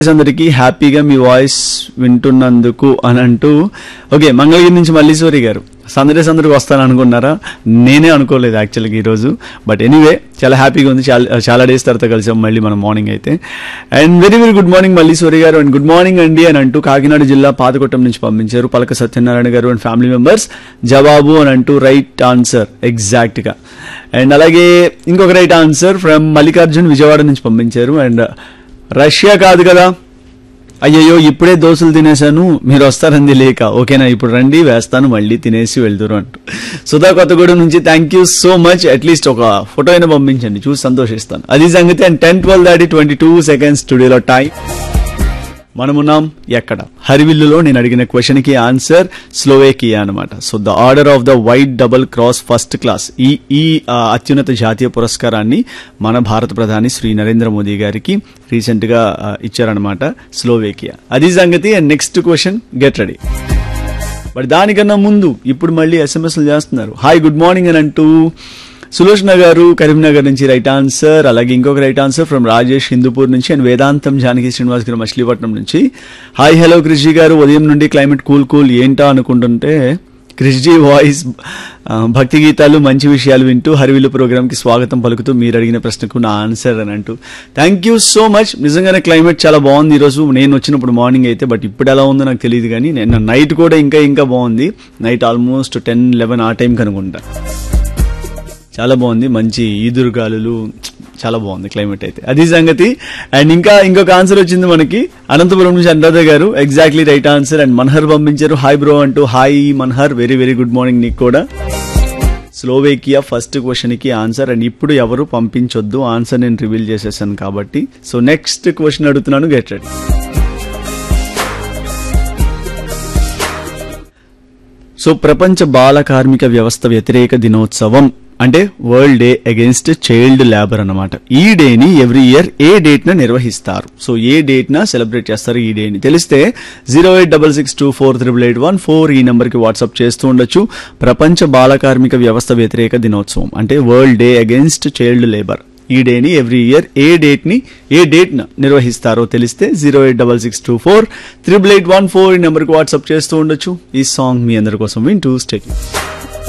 అందరికీ హ్యాపీగా మీ వాయిస్ వింటున్నందుకు అని అంటూ ఓకే మంగళగిరి నుంచి మల్లీశ్వరి గారు సందడి సందడికి వస్తాను అనుకున్నారా నేనే అనుకోలేదు యాక్చువల్గా ఈరోజు బట్ ఎనీవే చాలా హ్యాపీగా ఉంది చాలా చాలా డేస్ తర్వాత కలిసాం మళ్ళీ మనం మార్నింగ్ అయితే and very very good morning Malleswari గారు అండ్ గుడ్ మార్నింగ్ అండి అని అంటూ కాకినాడ జిల్లా పాతకొట్టం నుంచి పంపించారు పలక సత్యనారాయణ గారు అండ్ ఫ్యామిలీ మెంబర్స్ జవాబు అని అంటూ రైట్ ఆన్సర్ ఎగ్జాక్ట్ గా అండ్ అలాగే ఇంకొక right answer from Mallikarjun Vijayawada నుంచి పంపించారు అండ్ రష్యా కాదు కదా అయ్యయ్యో ఇప్పుడే దోశలు తినేశాను మీరు వస్తారంది లేక ఓకేనా ఇప్పుడు రండి వేస్తాను మళ్ళీ తినేసి వెళ్తురు అంటూ సుధా కొత్తగూడెం నుంచి thank you so much at least ఒక ఫోటో అయినా పంపించండి చూసి సంతోషిస్తాను అది సంగతి అండ్ టెన్ ట్వెల్వ్ దాటి ట్వంటీ టూ సెకండ్స్ స్టూడియోలో టైం మనమున్నాం ఎక్కడ హరివిల్లులో నేను అడిగిన క్వశ్చన్ కి ఆన్సర్ స్లోవేకియా అనమాట so the order of the white double cross first class ఈ ఈ ఆ, అత్యున్నత జాతీయ పురస్కారాన్ని మన భారత ప్రధాని శ్రీ నరేంద్ర మోదీ గారికి రీసెంట్ గా ఆ, ఇచ్చారనమాట స్లోవేకియా అది సంగతి and next question get ready but దానికన్నా ముందు ఇప్పుడు మళ్ళీ ఎస్ఎంఎస్లు చేస్తున్నారు హాయ్ గుడ్ మార్నింగ్ అని అంటూ సులోచన గారు కరీంనగర్ నుంచి రైట్ ఆన్సర్ అలాగే ఇంకొక right answer from Rajesh Hindupur నుంచి అండ్ వేదాంతం జానకి శ్రీనివాస్ గారు మచిలీపట్నం నుంచి హాయ్ హలో కృషి గారు ఉదయం నుండి క్లైమేట్ కూల్ కూల్ ఏంటా అనుకుంటుంటే క్రిష్జీ వాయిస్ ఆ, భక్తి గీతాలు మంచి విషయాలు వింటూ హరివిల్లు ప్రోగ్రామ్ కి స్వాగతం పలుకుతూ మీరు అడిగిన ప్రశ్నకు నా ఆన్సర్ అని అంటూ థ్యాంక్ యూ సో మచ్ నిజంగానే క్లైమేట్ చాలా బాగుంది ఈరోజు నేను వచ్చినప్పుడు మార్నింగ్ అయితే బట్ ఇప్పుడు ఎలా ఉందో నాకు తెలియదు కానీ నేను నైట్ కూడా ఇంకా ఇంకా బాగుంది నైట్ ఆల్మోస్ట్ టెన్ లెవెన్ ఆ టైంకి అనుకుంటా చాలా బాగుంది మంచి ఈదురుగాలులు చాలా బాగుంది క్లైమేట్ అయితే అది సంగతి అండ్ ఇంకా ఇంకొక ఆన్సర్ వచ్చింది మనకి అనంతపురం నుంచి అనురాధ గారు exactly right answer and Manhar పంపించారు హాయ్ బ్రో అంటూ hi Manhar very very good morning నీకు కూడా స్లోవేకియా ఫస్ట్ క్వశ్చన్ కి ఆన్సర్ అండ్ ఇప్పుడు ఎవరు పంపించొద్దు ఆన్సర్ నేను రివీల్ చేసేసాను కాబట్టి సో నెక్స్ట్ క్వశ్చన్ అడుగుతున్నాను గెట్ రెడీ సో ప్రపంచ బాల కార్మిక వ్యవస్థ వ్యతిరేక దినోత్సవం అంటే world day against child labour అన్నమాట ఈ డేని ఎవ్రీ ఇయర్ ఏ డేట్ న నిర్వహిస్తారు సో ఏ డేట్ న సెలబ్రేట్ చేస్తారు ఈ డేని తెలిస్తే zero eight double six two four triple eight one four ఈ నెంబర్ కి వాట్సాప్ చేస్తూ ఉండొచ్చు ప్రపంచ బాల కార్మిక వ్యవస్థ వ్యతిరేక దినోత్సవం అంటే world day against child labour ఈ డేని ఎవ్రీ ఇయర్ ఏ డేట్ ని ఏ డేట్ న నిర్వహిస్తారో తెలిస్తే zero eight double six two four triple eight one four ఈ నెంబర్కి వాట్సాప్ చేస్తూ ఉండొచ్చు ఈ సాంగ్ మీ అందరి కోసం వింటూ స్టేట్